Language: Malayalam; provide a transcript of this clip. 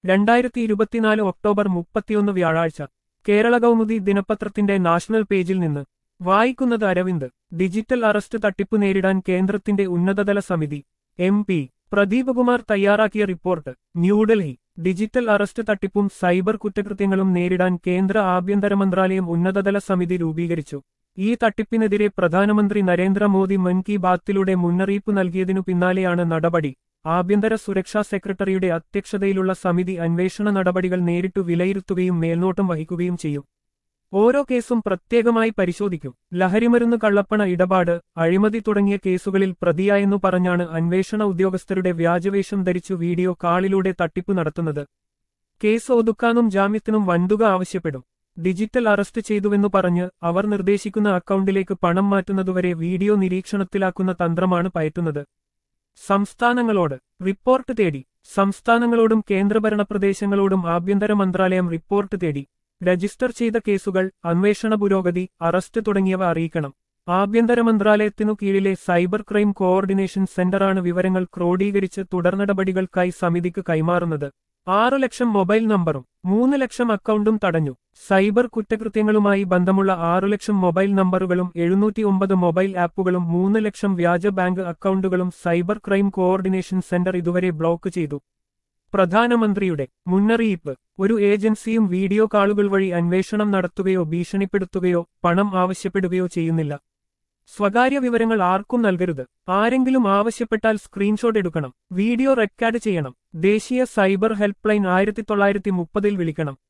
രണ്ടായിരത്തി ഇരുപത്തിനാല് ഒക്ടോബർ മുപ്പത്തിയൊന്ന് വ്യാഴാഴ്ച കേരള കൗമുദി ദിനപത്രത്തിന്റെ നാഷണൽ പേജിൽ നിന്ന് വായിക്കുന്നത് അരവിന്ദ് ഡിജിറ്റൽ അറസ്റ്റ് തട്ടിപ്പ് നേരിടാൻ കേന്ദ്രത്തിന്റെ ഉന്നതതല സമിതി എം പി പ്രദീപ് കുമാർ തയ്യാറാക്കിയ റിപ്പോർട്ട് ന്യൂഡൽഹി ഡിജിറ്റൽ അറസ്റ്റ് തട്ടിപ്പും സൈബർ കുറ്റകൃത്യങ്ങളും നേരിടാൻ കേന്ദ്ര ആഭ്യന്തര മന്ത്രാലയം ഉന്നതതല സമിതി രൂപീകരിച്ചു ഈ തട്ടിപ്പിനെതിരെ പ്രധാനമന്ത്രി നരേന്ദ്രമോദി മൻ കി ബാത്തിലൂടെ മുന്നറിയിപ്പ് നൽകിയതിനു പിന്നാലെയാണ് നടപടി ആഭ്യന്തര സുരക്ഷാ സെക്രട്ടറിയുടെ അധ്യക്ഷതയിലുള്ള സമിതി അന്വേഷണ നടപടികൾ നേരിട്ടു വിലയിരുത്തുകയും മേൽനോട്ടം വഹിക്കുകയും ചെയ്യും ഓരോ കേസും പ്രത്യേകമായി പരിശോധിക്കും ലഹരിമരുന്ന് കള്ളപ്പണ ഇടപാട് അഴിമതി തുടങ്ങിയ കേസുകളിൽ പ്രതിയായെന്നു പറഞ്ഞാണ് അന്വേഷണ ഉദ്യോഗസ്ഥരുടെ വ്യാജവേഷം ധരിച്ചു വീഡിയോ കാളിലൂടെ തട്ടിപ്പ് നടത്തുന്നത് കേസ് ഒതുക്കാനും ജാമ്യത്തിനും വൻതുക ആവശ്യപ്പെടും ഡിജിറ്റൽ അറസ്റ്റ് ചെയ്തുവെന്നു പറഞ്ഞ് അവർ നിർദ്ദേശിക്കുന്ന അക്കൗണ്ടിലേക്ക് പണം മാറ്റുന്നതുവരെ വീഡിയോ നിരീക്ഷണത്തിലാക്കുന്ന തന്ത്രമാണ് പയറ്റുന്നത് സംസ്ഥാനങ്ങളോട് റിപ്പോർട്ട് തേടി സംസ്ഥാനങ്ങളോടും കേന്ദ്രഭരണ പ്രദേശങ്ങളോടും ആഭ്യന്തര മന്ത്രാലയം റിപ്പോർട്ട് തേടി രജിസ്റ്റർ ചെയ്ത കേസുകൾ അന്വേഷണ പുരോഗതി അറസ്റ്റ് തുടങ്ങിയവ അറിയിക്കണം ആഭ്യന്തര മന്ത്രാലയത്തിനു കീഴിലെ സൈബർ ക്രൈം കോഓർഡിനേഷൻ സെന്ററാണ് വിവരങ്ങൾ ക്രോഡീകരിച്ച് തുടർനടപടികൾക്കായി സമിതിക്ക് കൈമാറുന്നത് ആറു ലക്ഷം മൊബൈൽ നമ്പറും മൂന്ന് ലക്ഷം അക്കൗണ്ടും തടഞ്ഞു സൈബർ കുറ്റകൃത്യങ്ങളുമായി ബന്ധമുള്ള ആറു ലക്ഷം മൊബൈൽ നമ്പറുകളും എഴുന്നൂറ്റി ഒമ്പത് മൊബൈൽ ആപ്പുകളും മൂന്ന് ലക്ഷം വ്യാജ ബാങ്ക് അക്കൗണ്ടുകളും സൈബർ ക്രൈം കോഓർഡിനേഷൻ സെന്റർ ഇതുവരെ ബ്ലോക്ക് ചെയ്തു പ്രധാനമന്ത്രിയുടെ മുന്നറിയിപ്പ് ഒരു ഏജൻസിയും വീഡിയോ കാളുകൾ വഴി അന്വേഷണം നടത്തുകയോ ഭീഷണിപ്പെടുത്തുകയോ പണം ആവശ്യപ്പെടുകയോ ചെയ്യുന്നില്ല സ്വകാര്യ വിവരങ്ങൾ ആർക്കും നൽകരുത് ആരെങ്കിലും ആവശ്യപ്പെട്ടാൽ സ്ക്രീൻഷോട്ട് എടുക്കണം വീഡിയോ റെക്കോർഡ് ചെയ്യണം ദേശീയ സൈബർ ഹെൽപ്പ് ലൈൻ ആയിരത്തി തൊള്ളായിരത്തി മുപ്പതിൽ വിളിക്കണം